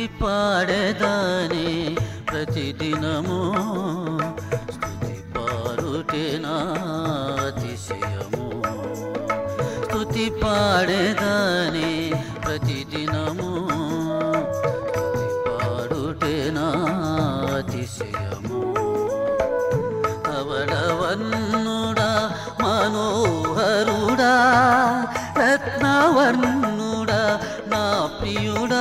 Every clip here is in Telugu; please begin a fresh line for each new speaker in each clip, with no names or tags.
స్తుతి పాడేదాని ప్రతిదినము స్తుతి పాడుటేనా అతిశయము స్తుతి పాడేదాని ప్రతిదినము స్తుతి పాడుటేనా అతిశయము అవడవన్నుడా మనోహరుడా రత్నవర్ణుడా నా ప్రియుడా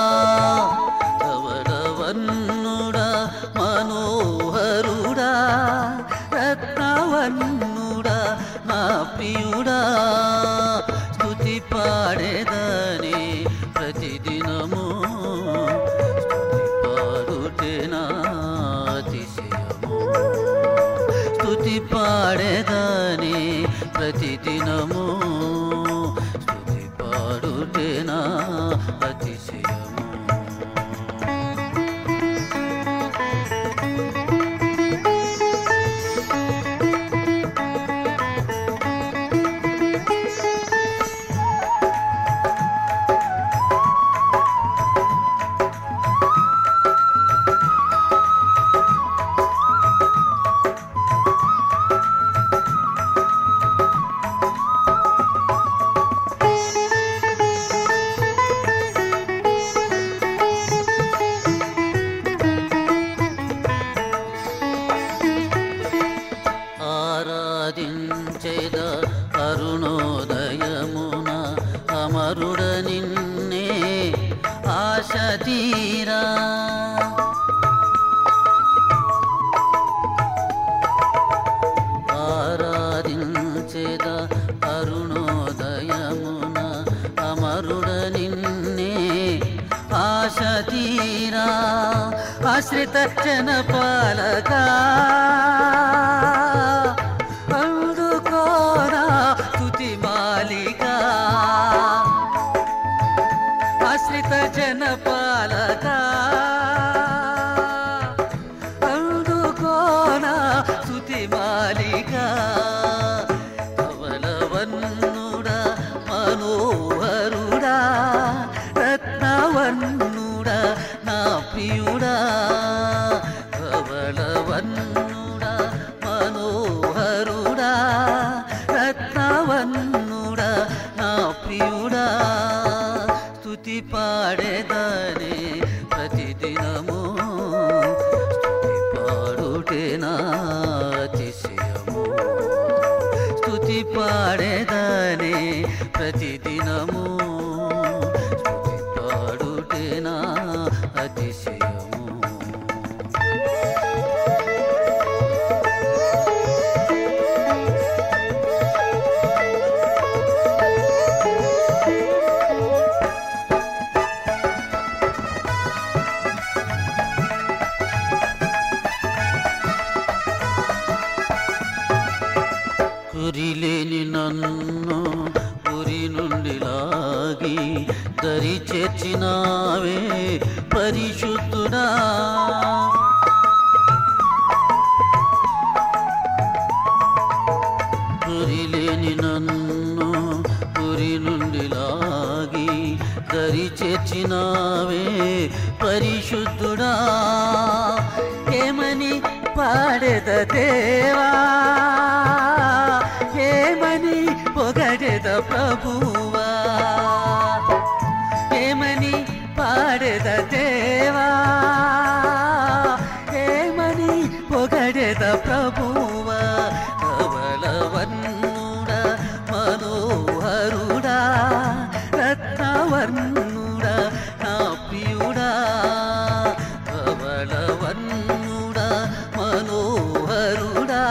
అవడవన్నుడా మనోహరుడా రత్నవర్ణుడా నా ప్రియుడా స్తుతి పాడేదని ప్రతిదినము స్తుతి పాడుటేనా అతిశయము స్తుతి పాడేదాని ప్రతిదినము స్తుతి పాడుటేనా అతిశయము ఆరాధించేద అరుణోదయమున అమరుడ నిన్నే ఆశ తీరా ఆరాధించేద అరుణోదయమున అమరుడ నిన్నే ఆశ తీరా ఆశ్రిత జనపాలకా అందుకోరా తుతి మాలికా ఆశ్రిత జనపాలకా అందుకోనా స్తుతి మాలికా కవలవన్నుడా మనోహరుడా రత్నవన్నుడా నా ప్రియుడా కవలవన్నుడా మనోహరుడా రత్నవన్నుడా నా ప్రియుడా స్తుతి పాడేదానే ప్రతిదినము స్తుతి పాడుటేనా అతిశయము స్తుతి పాడేదానే ప్రతిదినము స్తుతి పాడుటేనా అతిశయము కురిలేని నన్ను పురి నుండి లాగి దరి చేర్చినావే పరిశుద్ధుడా పురిలేని నన్ను పురి నుండి లాగి దరి చేర్చినావే పరిశుద్ధుడా ఏమని పాడెద దేవా ఏమని పొగడెద ప్రభువా ఏమని పాడెద దేవా ఏమని పొగడెద ప్రభువా కవలవన్నుడా మనోహరుడా రత్నవర్ణుడా నా ప్రియుడా కవలవన్నుడా మనోహరుడా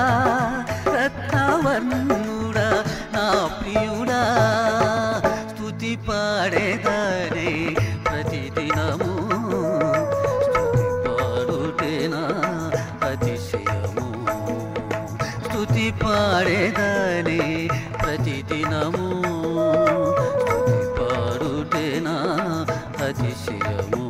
రత్నవర్ణుడా నా ప్రియుడా స్తుతి పాడేదానే ప్రతిదినము స్తుతి పాడుటేనా అతిశయము స్తుతి పాడేదానే ప్రతిదినము స్తుతి పాడుటేనా అతిశయము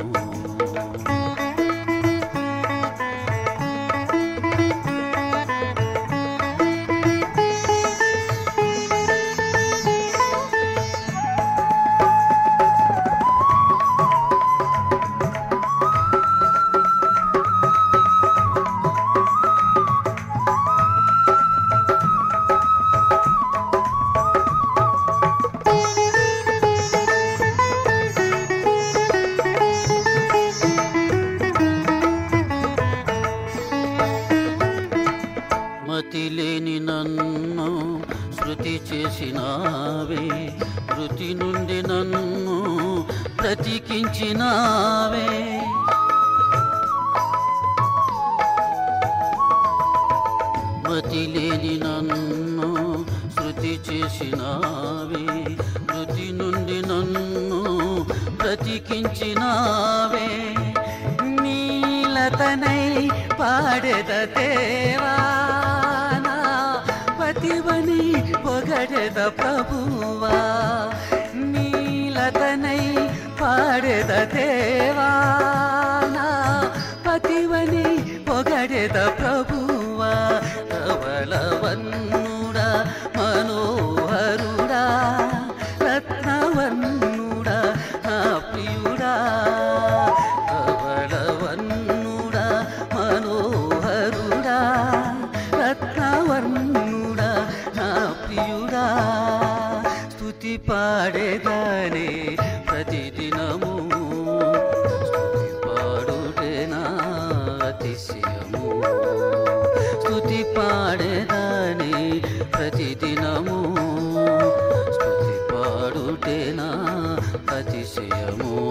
బ్రతికించినావే మతిలేని నన్ను శృతి చేసినావే మృతి నుండి నన్ను బ్రతికించినావే నీలతనై పాడెద దేవానా పతివని పొగడెద ప్రభువా నీలతనై పాడెద దేవానా పతివని పొగడెద ప్రభువా ధవళవన్నుడా మనోహరుడా రత్నవన్నుడా నా ప్రియుడా ధవళవన్నుడా మనోహరుడా రత్నవర్ణుడా నా ప్రియుడా స్తుతి పాడేదానే ప్రతిదినము స్తుతి పాడుటే నా అతిశయము స్తుతి పాడేదానే ప్రతిదినము స్తుతి పాడుటే నా అతిశయము